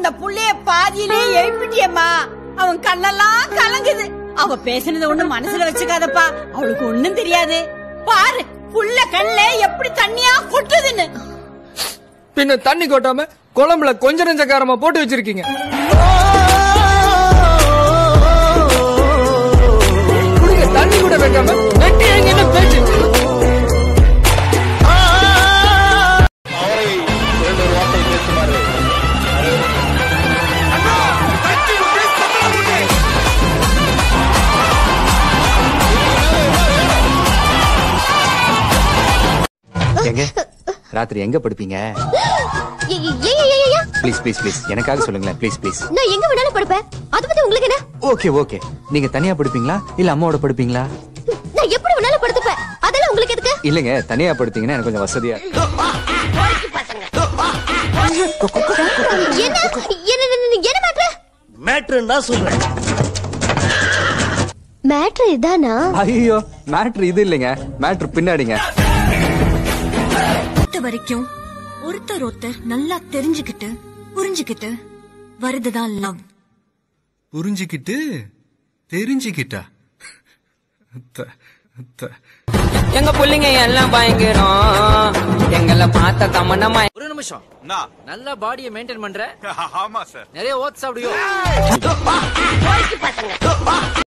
இந்த புள்ளைய பாதியிலே எழுப்பிட்டியம்மா அவன் கண்ணெல்லாம் கலங்குது அவ பேசுனது ஒண்ணு மனசுல வச்சுக்காதப்பா அவளுக்கு ஒண்ணும் தெரியாது பாரு புள்ள கண்ணுல எப்படி தண்ணியா கொட்டுதுன்னு பின்ன தண்ணி கொட்டாம குழம்புல கொஞ்ச நெஞ்ச காரமா போட்டு வச்சிருக்கீங்க குடிக்க தண்ணி கூட வைக்காம வெட்டி எங்க என்ன பேச்சு அவரை இரண்டு வார்த்தை பேசுமாறு எங்க ராத்திரி எங்க படுப்பீங்க ஏ- ஏ- ஏ- ஏ- ஏ- ஏ. ப்ளீஸ் ப்ளீஸ் ப்ளீஸ் எனக்காக சொல்லுங்களேன் ப்ளீஸ் ப்ளீஸ் நான் எங்க வேணாலும் படுப்பேன் அதை பத்தி உங்களுக்கு என்ன ஓகே ஓகே நீங்க தனியா படுப்பீங்களா இல்ல அம்மாவோட படுப்பீங்களா நான் எப்படி வேணாலும் படுத்துப்பேன் அதெல்லாம் உங்களுக்கு எதுக்கு இல்லங்க தனியா படுத்தீங்கன்னா எனக்கு கொஞ்சம் வசதியா என்ன என்ன என்ன- என்ன மேட்ரு மேட்ருன்னா சொல்றேன் மேட்ரு இதானா ஐயோ மேட்ரு இது இல்லைங்க மேட்ரு பின்னாடிங்க பொறுத்த வரைக்கும் ஒருத்தர் ஒருத்தர் நல்லா தெரிஞ்சுக்கிட்டு புரிஞ்சுக்கிட்டு வருதுதான் லவ் புரிஞ்சுக்கிட்டு தெரிஞ்சுக்கிட்டா அத்த- அத்த. எங்க புள்ளைங்க எல்லாம் பயங்கரம் எங்களை பார்த்த தமனமா ஒரு நிமிஷம் நல்ல பாடியை மெயின்டைன் பண்ற ஆமா சார் நிறைய ஓட்ஸ் சாப்பிடுவியோ